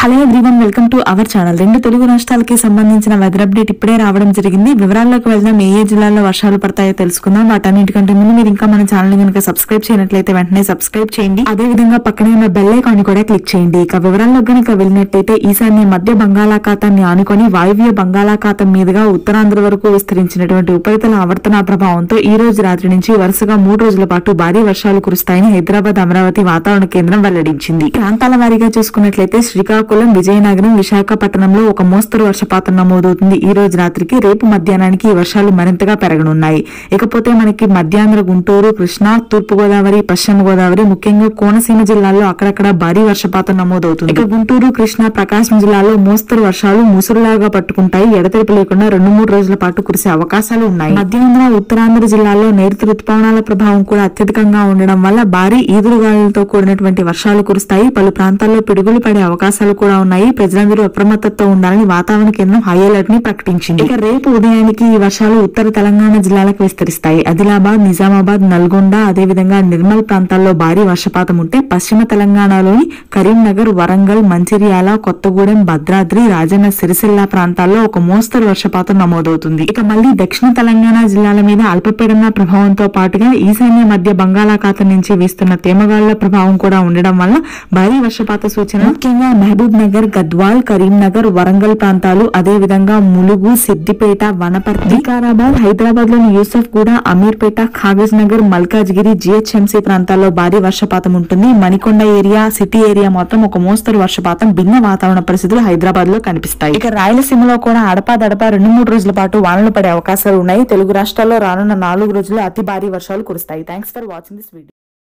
hello everyone welcome to our channel రెండు తెలుగు రాష్ట్రాలకి సంబంధించిన వెదర్ అప్డేట్ ఇప్పుడే రావడం జరిగింది వివరాల్లోకి వెళ్దాం ఏ ఏ జిల్లాల్లో వర్షాలు పడతాయో తెలుసుకుందాం వాటన్నిటికంటే ముందు మీరు ఇంకా మన ఛానల్ కనుక సబ్స్క్రైబ్ చేయనట్లయితే వెంటనే సబ్స్క్రైబ్ చేయండి అదే విధంగా పక్కనే ఉన్న బెల్ ఐకాన్ కూడా క్లిక్ చేయండి ఇక వివరాల్లో కనుక వెళ్ళినట్లయితే ఈశాన్య మధ్య బంగాళాఖాతాన్ని ఆనుకొని వాయువ్య బంగాళాఖాతం మీదుగా ఉత్తరాంధ్ర వరకు విస్తరించినటువంటి ఉపరితల ఆవర్తన ప్రభావంతో ఈ రోజు రాత్రి నుంచి వరుసగా మూడు రోజుల పాటు భారీ వర్షాలు కురుస్తాయని హైదరాబాద్ అమరావతి వాతావరణ కేంద్రం వెల్లడించింది ప్రాంతాల వారీగా చూసుకున్నట్లయితే శ్రీకాకుళం విజయనగరం విశాఖపట్నంలో ఒక మోస్తరు వర్షపాతం నమోదవుతుంది ఈ రోజు రాత్రికి రేపు మధ్యాహ్నానికి ఈ వర్షాలు మరింతగా పెరగనున్నాయి ఇకపోతే మనకి మధ్యాంధ్ర గుంటూరు కృష్ణా తూర్పు గోదావరి పశ్చిమ గోదావరి ముఖ్యంగా కోనసీమ జిల్లాల్లో అక్కడక్కడ భారీ వర్షపాతం నమోదవుతుంది ఇక గుంటూరు కృష్ణా ప్రకాశం జిల్లాలో మోస్తరు వర్షాలు ముసురులాగా పట్టుకుంటాయి ఎడతెరిపి లేకుండా రెండు మూడు రోజుల పాటు కురిసే అవకాశాలు ఉన్నాయి మధ్యాంధ్ర ఉత్తరాంధ్ర జిల్లాలో నైరుతి రుతుపవనాల ప్రభావం కూడా అత్యధికంగా ఉండడం వల్ల భారీ ఈదురుగాలులతో కూడినటువంటి వర్షాలు కురుస్తాయి పలు ప్రాంతాల్లో పిడుగులు పడే అవకాశాలు కూడా ఉన్నాయి ప్రజలందరూ అప్రమత్తతో ఉండాలని వాతావరణ కేంద్రం హై అలర్ట్ ని ప్రకటించింది ఇక రేపు ఉదయానికి ఈ వర్షాలు ఉత్తర తెలంగాణ జిల్లాలకు విస్తరిస్తాయి ఆదిలాబాద్ నిజామాబాద్ నల్గొండ అదేవిధంగా నిర్మల్ ప్రాంతాల్లో భారీ వర్షపాతం ఉంటే పశ్చిమ తెలంగాణలోని కరీంనగర్ వరంగల్ మంచిర్యాల కొత్తగూడెం భద్రాద్రి రాజన్న సిరిసిల్ల ప్రాంతాల్లో ఒక మోస్తరు వర్షపాతం నమోదవుతుంది ఇక మళ్ళీ దక్షిణ తెలంగాణ జిల్లాల మీద అల్పపీడన ప్రభావంతో పాటుగా ఈశాన్య మధ్య బంగాళాఖాతం నుంచి వీస్తున్న తేమగాళ్ల ప్రభావం కూడా ఉండడం వల్ల భారీ వర్షపాత సూచన ముఖ్యంగా మహబూబ్ నగర్ గద్వాల్ కరీంనగర్ వరంగల్ ప్రాంతాలు అదే విధంగా ములుగు సిద్దిపేట వనపర్తి వికారాబాద్ హైదరాబాద్ లోని యూసఫ్ కూడా అమీర్పేట కాగజ్ నగర్ మల్కాజ్గిరి జిహెచ్ఎంసీ ప్రాంతాల్లో భారీ వర్షపాతం ఉంటుంది మణికొండ ఏరియా సిటీ ఏరియా మాత్రం ఒక మోస్తరు వర్షపాతం భిన్న వాతావరణ పరిస్థితులు హైదరాబాద్ లో కనిపిస్తాయి ఇక రాయలసీమలో కూడా అడపాదడపా రెండు మూడు రోజుల పాటు వానలు పడే అవకాశాలు ఉన్నాయి తెలుగు రాష్ట్రాల్లో రానున్న నాలుగు రోజులు అతి భారీ వర్షాలు కురుస్తాయి thanks for watching this video